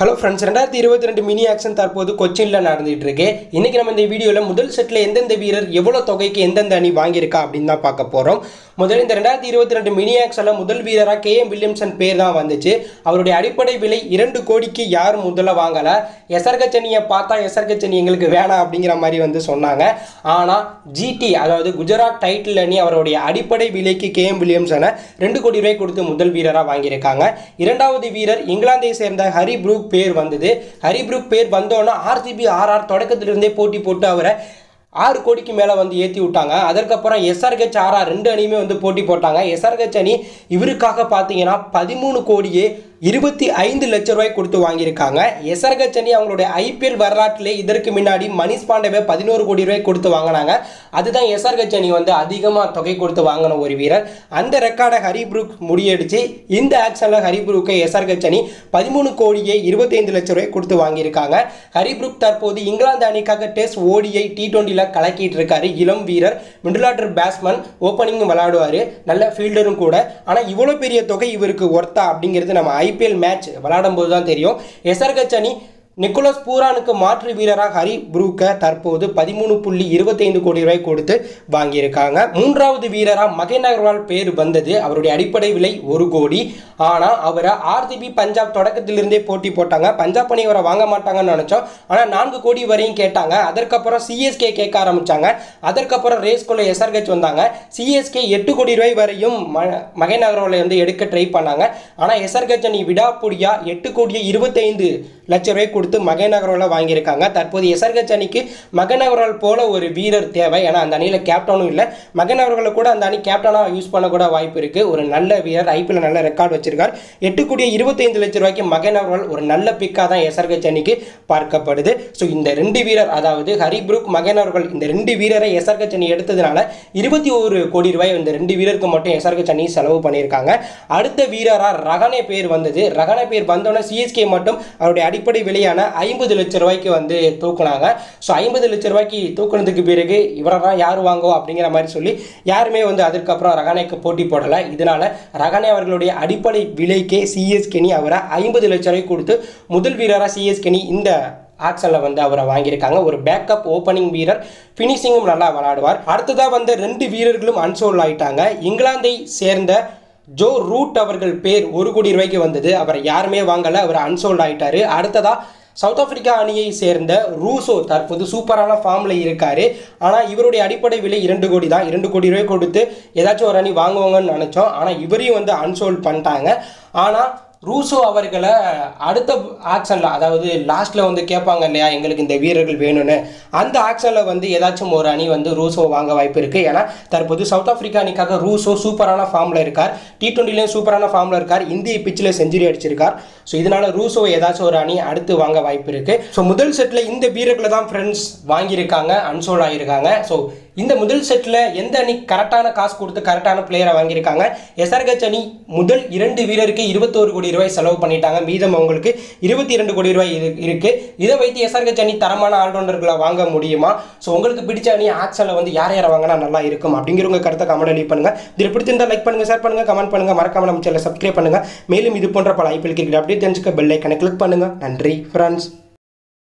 hello friends ரெண்டாயிரத்தி இருபத்தி ரெண்டு மினி ஆக்ஷன் தற்போது கொச்சினில் நடந்துகிட்டு இருக்கு இன்னைக்கு நம்ம இந்த வீடியோவில் முதல் செட்டில் எந்தெந்த வீரர் எவ்வளோ தொகைக்கு எந்தெந்த அணி வாங்கியிருக்கா அப்படின்னு தான் பார்க்க போகிறோம் முதல்ல இந்த ரெண்டாயிரத்தி இருபத்தி ரெண்டு மினி ஆக்ஷனில் முதல் வீரராக கே எம் வில்லியம்சன் பேர் தான் வந்துச்சு அவருடைய அடிப்படை விலை இரண்டு கோடிக்கு யார் முதல்ல வாங்கலை எசர்கச்சனியை பார்த்தா எசர்கச்சனி எங்களுக்கு வேணாம் அப்படிங்கிற மாதிரி வந்து சொன்னாங்க ஆனால் ஜிடி அதாவது குஜராத் டைட்டில் அணி அவருடைய அடிப்படை விலைக்கு கே எம் வில்லியம்சனை ரெண்டு கோடி ரூபாய் கொடுத்து முதல் வீரராக வாங்கியிருக்காங்க இரண்டாவது வீரர் இங்கிலாந்தை சேர்ந்த ஹரி ப்ரூக் பேர் வந்தது ஹரி ப்ரூக் பேர் வந்தோன்னா ஆர்சிபி ஆர்ஆர் தொடக்கத்திலிருந்தே போட்டி போட்டு அவரை ஆறு கோடிக்கு மேலே வந்து ஏற்றி விட்டாங்க அதற்கப்புறம் எஸ்ஆர்ஹெச் ஆர்ஆர் ரெண்டு அணியுமே வந்து போட்டி போட்டாங்க எஸ்ஆர்ஹெச் அணி இவருக்காக பார்த்தீங்கன்னா பதிமூணு கோடியே இருபத்தி ஐந்து லட்ச ரூபாய் கொடுத்து வாங்கியிருக்காங்க எஸ்ஆர்ஹெச் அணி அவங்களுடைய ஐபிஎல் வரலாற்றிலே இதற்கு முன்னாடி மணிஷ் பாண்டவே பதினோரு கோடி ரூபாய் கொடுத்து வாங்கினாங்க அதுதான் எஸ்ஆர்ஹெச் அணி வந்து அதிகமாக தொகை கொடுத்து வாங்கின ஒரு வீரர் அந்த ரெக்கார்டை ஹரிப்ரூக் முறியடிச்சு இந்த ஆக்ஷனில் ஹரிப்ரூக்கை எஸ்ஆர்ஹெச் அணி பதிமூணு கோடியே இருபத்தைந்து லட்ச ரூபாய் கொடுத்து வாங்கியிருக்காங்க ஹரிப்ரூக் தற்போது இங்கிலாந்து அணிக்காக டெஸ்ட் ஓடிஐ டி டுவெண்ட்டியில் கலக்கிட்டு இருக்காரு இளம் வீரர் மிடில் ஆர்டர் பேட்ஸ்மேன் ஓப்பனிங் விளையாடுவார் நல்ல ஃபீல்டரும் கூட ஆனால் இவ்வளோ பெரிய தொகை இவருக்கு ஒர்த்தா அப்படிங்கிறது நம்ம ஐபிஎல் மேட்ச் விளையாடும் போது தான் தெரியும் எஸ்ஆர்ஹெச் அணி நிக்கோலஸ் பூரானுக்கு மாற்று வீரராக ஹரி ப்ரூக்க தற்போது பதிமூணு புள்ளி இருபத்தைந்து கோடி ரூபாய் கொடுத்து வாங்கியிருக்காங்க மூன்றாவது வீரராக மகேன் அகர்வால் பேர் வந்தது அவருடைய அடிப்படை விலை ஒரு கோடி ஆனால் அவரை ஆர்சிபி பஞ்சாப் தொடக்கத்திலிருந்தே போட்டி போட்டாங்க பஞ்சாப் அணி அவரை வாங்க மாட்டாங்கன்னு நினச்சோம் ஆனால் நான்கு கோடி வரையும் கேட்டாங்க அதற்கப்புறம் சிஎஸ்கே கேட்க ஆரம்பித்தாங்க அதற்கப்புறம் ரேஸ்குள்ள எஸ்ஆர்ஹெச் வந்தாங்க சிஎஸ்கே எட்டு கோடி ரூபாய் வரையும் ம மகேன் அகர்வாலை வந்து எடுக்க ட்ரை பண்ணாங்க ஆனால் எஸ்ஆர்ஹெச் அணி விடாப்புடியா எட்டு கோடியே இருபத்தைந்து லட்ச ரூபாய் கொடுத்து மகன் அகர்வாலை வாங்கியிருக்காங்க தற்போது எஸ்ஆர்ஹெச் அணிக்கு மகன் அகர்வால் போல ஒரு வீரர் தேவை ஏன்னா அந்த அணியில் கேப்டனும் இல்லை மகன் அவர்களை கூட அந்த அணி கேப்டனாக யூஸ் பண்ண கூட வாய்ப்பு இருக்குது ஒரு நல்ல வீரர் ஐபிஎல் நல்ல ரெக்கார்ட் வச்சிருக்கார் எட்டு கோடி இருபத்தைந்து லட்ச ரூபாய்க்கு மகன் அவர்கள் ஒரு நல்ல பிக்காக தான் எஸ்ஆர்ஹெச் அணிக்கு பார்க்கப்படுது ஸோ இந்த ரெண்டு வீரர் அதாவது ஹரிப்ரூக் மகன் அவர்கள் இந்த ரெண்டு வீரரை எஸ்ஆர்ஹெச் அணி எடுத்ததுனால இருபத்தி ஒரு கோடி ரூபாய் இந்த ரெண்டு வீரருக்கு மட்டும் எஸ்ஆர்ஹெச் அணி செலவு பண்ணியிருக்காங்க அடுத்த வீரராக ரகனே பேர் வந்தது ரகனே பேர் வந்தோடனே சிஎஸ்கே மட்டும் அவருடைய அடிப்படை விலையான ஐம்பது லட்ச ரூபாய்க்கு வந்து தூக்குனாங்க ஸோ ஐம்பது லட்ச ரூபாய்க்கு தூக்குனதுக்கு பிறகு இவரை தான் யார் வாங்குவோம் அப்படிங்கிற மாதிரி சொல்லி யாருமே வந்து அதுக்கப்புறம் ரகனைக்கு போட்டி போடலை இதனால ரகனை அவர்களுடைய அடிப்படை விலைக்கே சிஎஸ்கேனி அவரை ஐம்பது லட்ச ரூபாய் கொடுத்து முதல் வீரராக சிஎஸ்கேனி இந்த ஆக்ஷனில் வந்து அவரை வாங்கியிருக்காங்க ஒரு பேக்கப் ஓப்பனிங் வீரர் ஃபினிஷிங்கும் நல்லா விளையாடுவார் அடுத்ததாக வந்த ரெண்டு வீரர்களும் அன்சோல் ஆயிட்டாங்க இங்கிலாந்தை சேர்ந்த ஜோ ரூட் அவர்கள் பேர் ஒரு கோடி ரூபாய்க்கு வந்தது அவரை யாருமே வாங்கலை அவர் அன்சோல்ட் ஆயிட்டாரு அடுத்ததா சவுத் ஆப்பிரிக்கா அணியை சேர்ந்த ரூசோ தற்போது சூப்பரான ஃபார்மில் இருக்கார் ஆனால் இவருடைய அடிப்படை விலை இரண்டு கோடி தான் இரண்டு கோடி ரூபாய் கொடுத்து ஏதாச்சும் ஒரு அணி வாங்குவாங்கன்னு நினச்சோம் ஆனால் இவரையும் வந்து அன்சோல்ட் பண்ணிட்டாங்க ஆனால் ரூசோ அவர்களை அடுத்த ஆக்ஷனில் அதாவது லாஸ்ட்டில் வந்து கேட்பாங்க இல்லையா எங்களுக்கு இந்த வீரர்கள் வேணும்னு அந்த ஆக்ஷனில் வந்து ஏதாச்சும் ஒரு அணி வந்து ரூசோ வாங்க வாய்ப்பு இருக்குது ஏன்னா தற்போது சவுத் ஆப்பிரிக்கா அணிக்காக ரூசோ சூப்பரான ஃபார்மில் இருக்கார் டி டுவெண்ட்டிலையும் சூப்பரான ஃபார்மில் இருக்கார் இந்திய பிச்சில் செஞ்சுரி அடிச்சிருக்கார் ஸோ இதனால் ரூசோ ஏதாச்சும் ஒரு அணி அடுத்து வாங்க வாய்ப்பு இருக்குது ஸோ முதல் செட்டில் இந்த வீரர்களை தான் ஃப்ரெண்ட்ஸ் வாங்கியிருக்காங்க அன்சோல் ஆகியிருக்காங்க ஸோ இந்த முதல் செட்டில் எந்த அணி கரெக்டான காசு கொடுத்து கரெக்டான பிளேயரை வாங்கியிருக்காங்க எஸ்ஆர்ஹெச் அணி முதல் இரண்டு வீரருக்கு இருபத்தோரு கோடி ரூபாய் செலவு பண்ணிட்டாங்க மீதம் அவங்களுக்கு இருபத்தி இரண்டு கோடி ரூபாய் இரு இருக்கு இதை வைத்து எஸ்ஆர்ஹெச் அணி தரமான ஆல்ரவுண்டர்களை வாங்க முடியுமா ஸோ உங்களுக்கு பிடிச்ச அணி ஆக்ஷனில் வந்து யார் யாரை வாங்கினா நல்லா இருக்கும் அப்படிங்கிற உங்கள் கருத்தை கமெண்ட் லீவ் பண்ணுங்க இதில் பிடிச்சிருந்தா லைக் பண்ணுங்க ஷேர் பண்ணுங்க கமெண்ட் பண்ணுங்க மறக்காம நம்ம சேனலை சப்ஸ்கிரைப் பண்ணுங்க மேலும் இது போன்ற பல ஐபிஎல் கிரிக்கெட் அப்படியே தெரிஞ்சுக்க பெல் ஐக்கனை கிளிக் பண்ணுங்க நன்றி ஃப்ரெண்ட்ஸ்